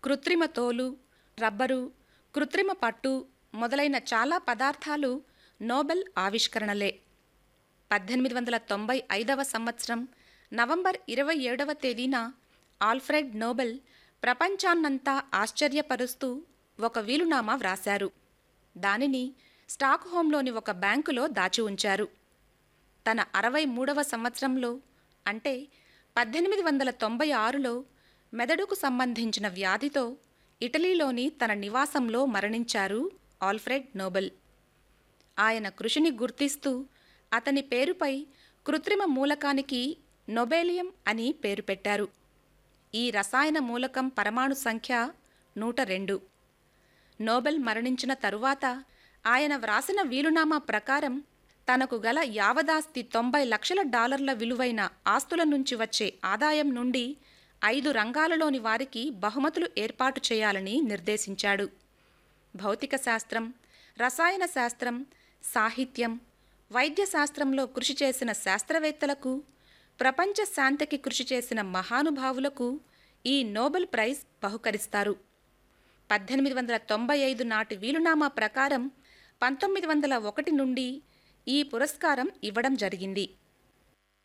కృత్రిమ తోలు రబ్బరు కృత్రిమ పట్టు మొదలైన చాలా పదార్థాలు నోబెల్ ఆవిష్కరణలే పద్దెనిమిది వందల తొంభై ఐదవ సంవత్సరం నవంబర్ ఇరవై ఏడవ తేదీన ఆల్ఫ్రెడ్ నోబెల్ ప్రపంచాన్నంతా ఆశ్చర్యపరుస్తూ ఒక వీలునామా వ్రాశారు దానిని స్టాక్ హోంలోని ఒక బ్యాంకులో దాచి ఉంచారు తన అరవై మూడవ సంవత్సరంలో అంటే పద్దెనిమిది వందల తొంభై ఆరులో మెదడుకు సంబంధించిన వ్యాధితో ఇటలీలోని తన నివాసంలో మరణించారు ఆల్ఫ్రెడ్ నోబెల్ ఆయన కృషిని గుర్తిస్తూ అతని పేరుపై కృత్రిమ మూలకానికి నొబేలియం అని పేరు పెట్టారు ఈ రసాయన మూలకం పరమాణు సంఖ్య నూట రెండు నోబెల్ మరణించిన తరువాత ఆయన వ్రాసిన వీలునామా ప్రకారం తనకు గల యావదాస్తి తొంభై లక్షల డాలర్ల విలువైన ఆస్తుల నుంచి వచ్చే ఆదాయం నుండి ఐదు రంగాలలోని వారికి బహుమతులు ఏర్పాటు చేయాలని నిర్దేశించాడు భౌతిక శాస్త్రం రసాయన శాస్త్రం సాహిత్యం వైద్య శాస్త్రంలో కృషి చేసిన శాస్త్రవేత్తలకు ప్రపంచ శాంతికి కృషి చేసిన మహానుభావులకు ఈ నోబెల్ ప్రైజ్ బహుకరిస్తారు పద్దెనిమిది వందల తొంభై ఐదు నాటి వీలునామా ప్రకారం పంతొమ్మిది వందల ఒకటి నుండి ఈ పురస్కారం ఇవ్వడం జరిగింది